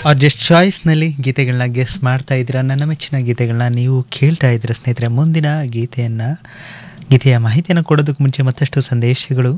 ಅವ್ರ ಜಸ್ಟ್ ಚಾಯ್ಸ್ನಲ್ಲಿ ಗೀತೆಗಳನ್ನ ಗೆಸ್ ಮಾಡ್ತಾ ಇದ್ದೀರಾ ನನ್ನ ಮೆಚ್ಚಿನ ಗೀತೆಗಳನ್ನ ನೀವು ಕೇಳ್ತಾ ಇದ್ದೀರಾ ಸ್ನೇಹಿತರೆ ಮುಂದಿನ ಗೀತೆಯನ್ನು ಗೀತೆಯ ಮಾಹಿತಿಯನ್ನು ಕೊಡೋದಕ್ಕೆ ಮುಂಚೆ ಮತ್ತಷ್ಟು ಸಂದೇಶಗಳು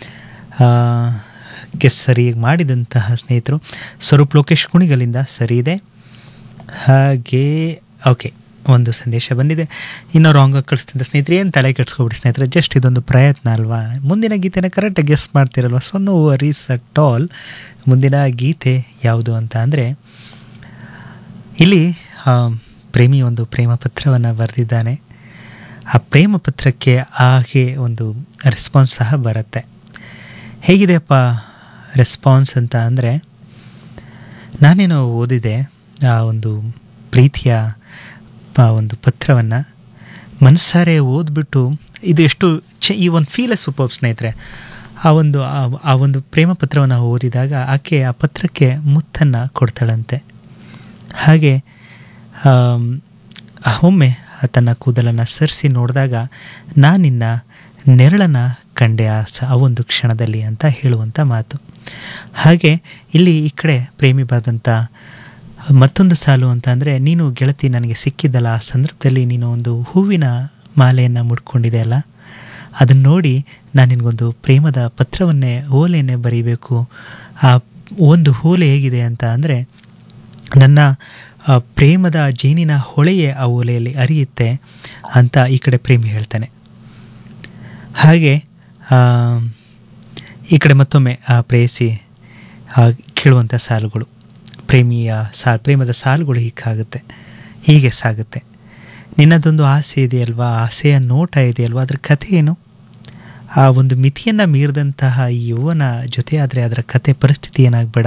ಗೆಸ್ ಸರಿಯಾಗಿ ಮಾಡಿದಂತಹ ಸ್ನೇಹಿತರು ಸ್ವರೂಪ್ ಲೋಕೇಶ್ ಕುಣಿಗಲಿಂದ ಸರಿ ಇದೆ ಹಾಗೆ ಓಕೆ ಒಂದು ಸಂದೇಶ ಬಂದಿದೆ ಇನ್ನೂ ರಾಂಗಾಗಿ ಕಳಿಸ್ತಿದ್ದ ಸ್ನೇಹಿತರೆ ಏನು ತಲೆ ಕೆಡ್ಸ್ಕೊಬಿಡಿ ಸ್ನೇಹಿತರೆ ಜಸ್ಟ್ ಇದೊಂದು ಪ್ರಯತ್ನ ಅಲ್ವಾ ಮುಂದಿನ ಗೀತೆನ ಕರೆಕ್ಟಾಗಿ ಗೆಸ್ ಮಾಡ್ತಿರಲ್ವ so no worries at all ಮುಂದಿನ ಗೀತೆ ಯಾವುದು ಅಂತ ಅಂದರೆ ಇಲ್ಲಿ ಆ, ಪ್ರೇಮಿ ಒಂದು ಪ್ರೇಮ ಪತ್ರವನ್ನು ಬರೆದಿದ್ದಾನೆ ಆ ಪ್ರೇಮ ಪತ್ರಕ್ಕೆ ಹಾಗೆ ಒಂದು ರೆಸ್ಪಾನ್ಸ್ ಸಹ ಬರುತ್ತೆ ಹೇಗಿದೆಯಪ್ಪ ರೆಸ್ಪಾನ್ಸ್ ಅಂತ ಅಂದರೆ ನಾನೇನೋ ಓದಿದೆ ಆ ಒಂದು ಪ್ರೀತಿಯ ಆ ಒಂದು ಪತ್ರವನ್ನು ಮನಸ್ಸಾರೆ ಓದ್ಬಿಟ್ಟು ಇದು ಎಷ್ಟು ಚ ಈ ಒಂದು ಫೀಲ್ ಸೂಪರ್ ಸ್ನೇಹಿತರೆ ಆ ಒಂದು ಆ- ಆ ಒಂದು ಪ್ರೇಮ ಪತ್ರವನ್ನು ಓದಿದಾಗ ಆಕೆ ಆ ಪತ್ರಕ್ಕೆ ಮುತ್ತನ್ನು ಕೊಡ್ತಾಳಂತೆ ಹಾಗೆ ಆಮ್, ಒಮ್ಮೆ ತನ್ನ ಕೂದಲನ್ನು ಸರಿಸಿ ನೋಡಿದಾಗ ನಾನಿನ್ನ ನೆರಳನ್ನು ಕಂಡೆ ಆ ಸ ಆ ಒಂದು ಕ್ಷಣದಲ್ಲಿ ಅಂತ ಹೇಳುವಂಥ ಮಾತು ಹಾಗೆ ಇಲ್ಲಿ ಈ ಕಡೆ ಪ್ರೇಮಿ ಬಾದಂಥ ಮತ್ತೊಂದು ಸಾಲು ಅಂತ ಅಂದರೆ ನೀನು ಗೆಳತಿ ನನಗೆ ಸಿಕ್ಕಿದ್ದಲ್ಲ ಆ ಸಂದರ್ಭದಲ್ಲಿ ನೀನು ಒಂದು ಹೂವಿನ ಮಾಲೆಯನ್ನು ಮುಡ್ಕೊಂಡಿದೆ ಅಲ್ಲ ಅದನ್ನು ನೋಡಿ ನಾನು ನಿನಗೊಂದು ಪ್ರೇಮದ ಪತ್ರವನ್ನೇ ಓಲೆಯನ್ನೇ ಬರೀಬೇಕು ಆ ಒಂದು ಓಲೆ ಹೇಗಿದೆ ಅಂತ ಅಂದರೆ ನನ್ನ ಆ, ಪ್ರೇಮದ ಜೇನಿನ ಹೊಳೆಯೇ ಆ ಓಲೆಯಲ್ಲಿ ಅರಿಯುತ್ತೆ ಅಂತ ಈ ಕಡೆ ಪ್ರೇಮಿ ಹೇಳ್ತಾನೆ ಹಾಗೆ ಆ, ಈ ಕಡೆ ಮತ್ತೊಮ್ಮೆ ಆ ಪ್ರೇಯಸಿ ಆ, ಕೇಳುವಂಥ ಸಾಲುಗಳು ಪ್ರೇಮಿಯ ಸಾ ಪ್ರೇಮದ ಸಾಲುಗಳು ಹೀಗಾಗುತ್ತೆ ಹೀಗೆ ಸಾಗುತ್ತೆ ನಿನ್ನದೊಂದು ಆಸೆ ಇದೆಯಲ್ವಾ ಆಸೆಯ ನೋಟ ಇದೆಯಲ್ವಾ ಅದ್ರ ಕಥೆ ಏನು ಆ ಒಂದು ಮಿತಿಯನ್ನು ಮೀರಿದಂತಹ ಈ ಯೌವನ ಜೊತೆ ಆದರೆ ಅದರ ಕತೆ ಪರಿಸ್ಥಿತಿ ಏನಾಗಬೇಡ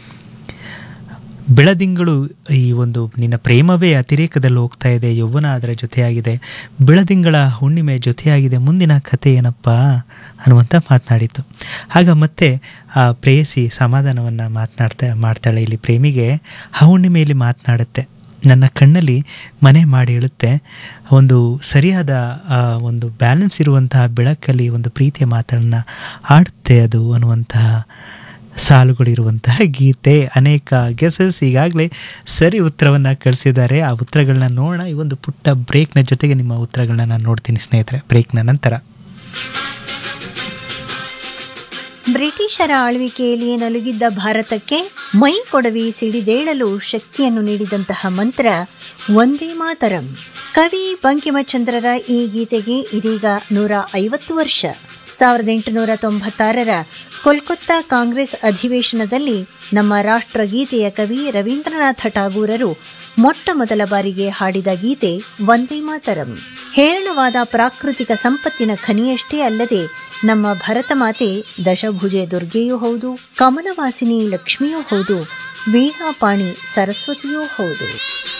ಬೆಳದಿಂಗಳು ಈ ಒಂದು ನಿನ್ನ ಪ್ರೇಮವೇ ಅತಿರೇಕದಲ್ಲಿ ಹೋಗ್ತಾ ಇದೆ ಯೌವನ ಅದರ ಜೊತೆಯಾಗಿದೆ ಬೆಳದಿಂಗಳ ಹುಣ್ಣಿಮೆ ಜೊತೆಯಾಗಿದೆ ಮುಂದಿನ ಕತೆ ಏನಪ್ಪ ಅನ್ನುವಂಥ ಮಾತನಾಡಿತು ಆಗ ಮತ್ತೆ ಆ ಪ್ರೇಯಸಿ ಸಮಾಧಾನವನ್ನು ಮಾತನಾಡ್ತಾ ಮಾಡ್ತಾಳೆ ಇಲ್ಲಿ ಪ್ರೇಮಿಗೆ ಆ ಹುಣ್ಣಿಮೆಯಲ್ಲಿ ಮಾತನಾಡುತ್ತೆ ನನ್ನ ಕಣ್ಣಲ್ಲಿ ಮನೆ ಮಾಡಿ ಹೇಳುತ್ತೆ ಒಂದು ಸರಿಯಾದ ಆ, ಒಂದು ಬ್ಯಾಲೆನ್ಸ್ ಇರುವಂತಹ ಬೆಳಕಲ್ಲಿ ಒಂದು ಪ್ರೀತಿಯ ಮಾತನ್ನು ಆಡುತ್ತೆ ಅದು ಅನ್ನುವಂತಹ ಸಾಲುಗಳಿರುವಂತಹ ಗೀತೆ ಅನೇಕ ಗೆಸಸ್ ಈಗಾಗಲೇ ಸರಿ ಉತ್ತರವನ್ನು ಕಳಿಸಿದ್ದಾರೆ ಆ ಉತ್ತರಗಳನ್ನ ನೋಡೋಣ ಈ ಒಂದು ಪುಟ್ಟ ಬ್ರೇಕ್ನ ಜೊತೆಗೆ ನಿಮ್ಮ ಉತ್ತರಗಳನ್ನ ನಾನು ನೋಡ್ತೀನಿ ಸ್ನೇಹಿತರೆ ಬ್ರೇಕ್ನ ನಂತರ ಬ್ರಿಟಿಷರ ಆಳ್ವಿಕೆಯಲ್ಲಿ ನಲುಗಿದ್ದ ಭಾರತಕ್ಕೆ ಮೈ ಕೊಡವಿ ಸಿಡಿದೇಳಲು ಶಕ್ತಿಯನ್ನು ನೀಡಿದಂತಹ ಮಂತ್ರ ಒಂದೇ ಮಾತರಂ ಕವಿ ಬಂಕಿಮಚಂದ್ರರ ಈ ಗೀತೆಗೆ ಇದೀಗ ನೂರ ಐವತ್ತು ವರ್ಷ ಸಾವಿರದ ಎಂಟುನೂರ ತೊಂಬತ್ತಾರರ ಕೋಲ್ಕತ್ತಾ ಕಾಂಗ್ರೆಸ್ ಅಧಿವೇಶನದಲ್ಲಿ ನಮ್ಮ ರಾಷ್ಟ್ರಗೀತೆಯ ಕವಿ ರವೀಂದ್ರನಾಥ ಠಾಗೂರರು ಮೊಟ್ಟ ಮೊದಲ ಬಾರಿಗೆ ಹಾಡಿದ ಗೀತೆ ವಂದೇ ಮಾತರಂ ಹೇರಳವಾದ ಪ್ರಾಕೃತಿಕ ಸಂಪತ್ತಿನ ಖನಿಯಷ್ಟೇ ಅಲ್ಲದೆ ನಮ್ಮ ಭರತ ಮಾತೆ ದಶಭುಜೆ ದುರ್ಗೆಯೂ ಹೌದು ಕಮಲವಾಸಿನಿ ಲಕ್ಷ್ಮಿಯೂ ಹೌದು ವೀಣಾಪಾಣಿ ಸರಸ್ವತಿಯೂ ಹೌದು